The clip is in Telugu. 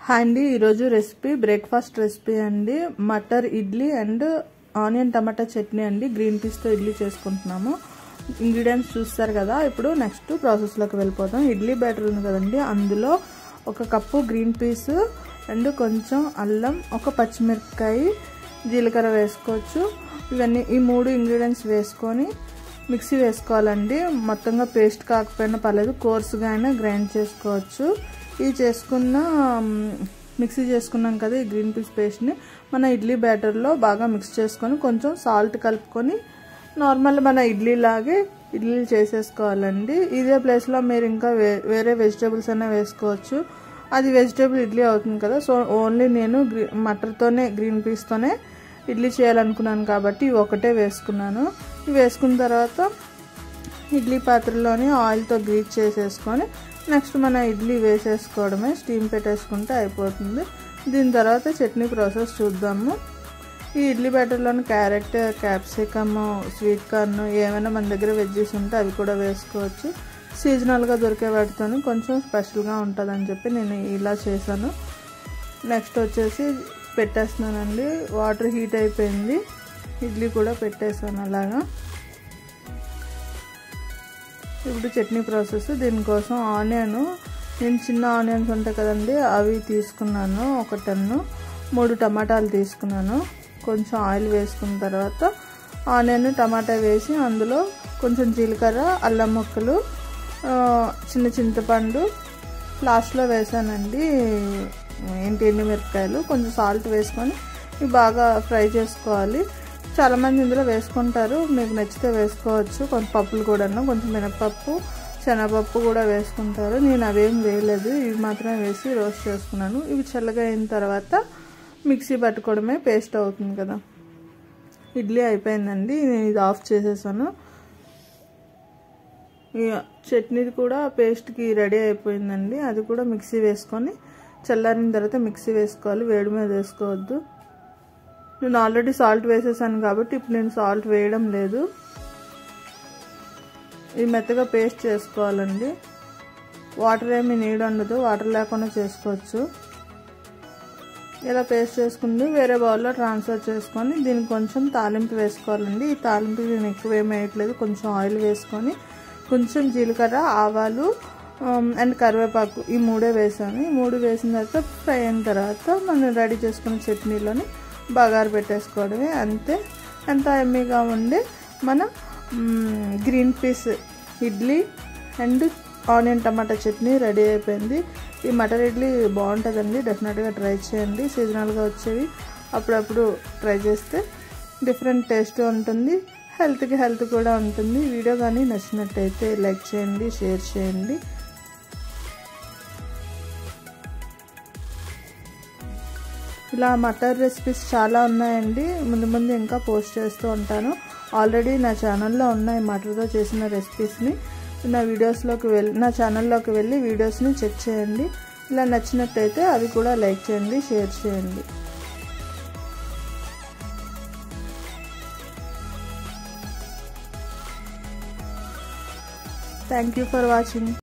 హాయ్ అండి ఈరోజు రెసిపీ బ్రేక్ఫాస్ట్ రెసిపీ అండి matar idli and onion tomato chutney అండి గ్రీన్ పీస్తో ఇడ్లీ చేసుకుంటున్నాము ఇంగ్రీడియంట్స్ చూస్తారు కదా ఇప్పుడు నెక్స్ట్ ప్రాసెస్లోకి వెళ్ళిపోతాం ఇడ్లీ బ్యాటర్ ఉంది కదండి అందులో ఒక కప్పు గ్రీన్ పీస్ అండ్ కొంచెం అల్లం ఒక పచ్చిమిరపకాయ జీలకర్ర వేసుకోవచ్చు ఇవన్నీ ఈ మూడు ఇంగ్రీడియంట్స్ వేసుకొని మిక్సీ వేసుకోవాలండి మొత్తంగా పేస్ట్ కాకపోయినా పర్లేదు కోర్సుగా అయినా గ్రైండ్ చేసుకోవచ్చు ఇది చేసుకున్న మిక్సీ చేసుకున్నాం కదా ఈ గ్రీన్ పీస్ పేస్ట్ని మన ఇడ్లీ బ్యాటర్లో బాగా మిక్స్ చేసుకొని కొంచెం సాల్ట్ కలుపుకొని నార్మల్ మన ఇడ్లీ లాగే ఇడ్లీలు చేసేసుకోవాలండి ఇదే ప్లేస్లో మీరు ఇంకా వేరే వెజిటేబుల్స్ అయినా వేసుకోవచ్చు అది వెజిటేబుల్ ఇడ్లీ అవుతుంది కదా సో ఓన్లీ నేను గ్రీ మటర్తోనే గ్రీన్ పీస్తోనే ఇడ్లీ చేయాలనుకున్నాను కాబట్టి ఇవి ఒకటే వేసుకున్నాను ఇవి వేసుకున్న తర్వాత ఇడ్లీ పాత్రలోని ఆయిల్తో గ్రీచ్ చేసేసుకొని నెక్స్ట్ మన ఇడ్లీ వేసేసుకోవడమే స్టీమ్ పెట్టేసుకుంటే అయిపోతుంది దీని తర్వాత చట్నీ ప్రాసెస్ చూద్దాము ఈ ఇడ్లీ బ్యాటర్లోని క్యారెట్ క్యాప్సికమ్ స్వీట్ కార్న్ ఏమైనా మన దగ్గర వెజ్జెస్ ఉంటే అవి కూడా వేసుకోవచ్చు సీజనల్గా దొరికే వాటితో కొంచెం స్పెషల్గా ఉంటుందని చెప్పి నేను ఇలా చేశాను నెక్స్ట్ వచ్చేసి పెట్టేస్తున్నానండి వాటర్ హీట్ అయిపోయింది ఇడ్లీ కూడా పెట్టేసాను అలాగా ఇప్పుడు చట్నీ ప్రాసెస్ దీనికోసం ఆనియన్ నేను చిన్న ఆనియన్స్ ఉంటాయి కదండి అవి తీసుకున్నాను ఒక టన్ను మూడు టమాటాలు తీసుకున్నాను కొంచెం ఆయిల్ వేసుకున్న తర్వాత ఆనియన్ టమాటా వేసి అందులో కొంచెం జీలకర్ర అల్లం ముక్కలు చిన్న చింతపండు లాస్ట్లో వేసానండి ఏంటి ఎండి మిరపకాయలు కొంచెం సాల్ట్ వేసుకొని ఇవి బాగా ఫ్రై చేసుకోవాలి చాలామంది ఇందులో వేసుకుంటారు మీకు నచ్చితే వేసుకోవచ్చు కొంచెం పప్పులు కూడాను కొంచెం మినపప్పు శనగపప్పు కూడా వేసుకుంటారు నేను అవేం వేయలేదు ఇవి మాత్రమే వేసి రోస్ట్ చేసుకున్నాను ఇవి చల్లగా అయిన తర్వాత మిక్సీ పట్టుకోవడమే పేస్ట్ అవుతుంది కదా ఇడ్లీ అయిపోయిందండి నేను ఇది ఆఫ్ చేసేసాను చట్నీది కూడా పేస్ట్కి రెడీ అయిపోయిందండి అది కూడా మిక్సీ వేసుకొని చల్లారిన తర్వాత మిక్సీ వేసుకోవాలి వేడి మీద వేసుకోవద్దు నేను ఆల్రెడీ సాల్ట్ వేసేసాను కాబట్టి ఇప్పుడు నేను సాల్ట్ వేయడం లేదు ఇది మెత్తగా పేస్ట్ చేసుకోవాలండి వాటర్ ఏమి నీడ్ ఉండదు వాటర్ లేకుండా చేసుకోవచ్చు ఇలా పేస్ట్ చేసుకుని వేరే బౌల్లో ట్రాన్స్ఫర్ చేసుకొని దీనికి కొంచెం తాలింపు వేసుకోవాలండి ఈ తాలింపు నేను ఎక్కువ ఏమి వేయట్లేదు కొంచెం ఆయిల్ వేసుకొని కొంచెం జీలకర్ర ఆవాలు అండ్ కరివేపాకు ఈ మూడే వేసాను ఈ మూడు వేసిన తర్వాత ఫ్రై అయిన తర్వాత మనం రెడీ చేసుకున్న చట్నీలోని బగారు పెట్టేసుకోవడమే అంతే ఎంత ఎమ్మీగా ఉండే మన green peas idli and onion tomato chutney ready అయిపోయింది ఈ మటర్ ఇడ్లీ బాగుంటుందండి డెఫినెట్గా ట్రై చేయండి సీజనల్గా వచ్చేవి అప్పుడప్పుడు ట్రై చేస్తే డిఫరెంట్ టేస్ట్ ఉంటుంది హెల్త్కి హెల్త్ కూడా ఉంటుంది వీడియో కానీ నచ్చినట్టయితే లైక్ చేయండి షేర్ చేయండి ఇలా మటర్ రెసిపీస్ చాలా ఉన్నాయండి ముందు ముందు ఇంకా పోస్ట్ చేస్తూ ఉంటాను ఆల్రెడీ నా ఛానల్లో ఉన్నాయి మటర్తో చేసిన రెసిపీస్ని నా వీడియోస్లోకి వెళ్ళి నా ఛానల్లోకి వెళ్ళి వీడియోస్ని చెక్ చేయండి ఇలా నచ్చినట్టయితే అవి కూడా లైక్ చేయండి షేర్ చేయండి థ్యాంక్ యూ ఫర్ వాచింగ్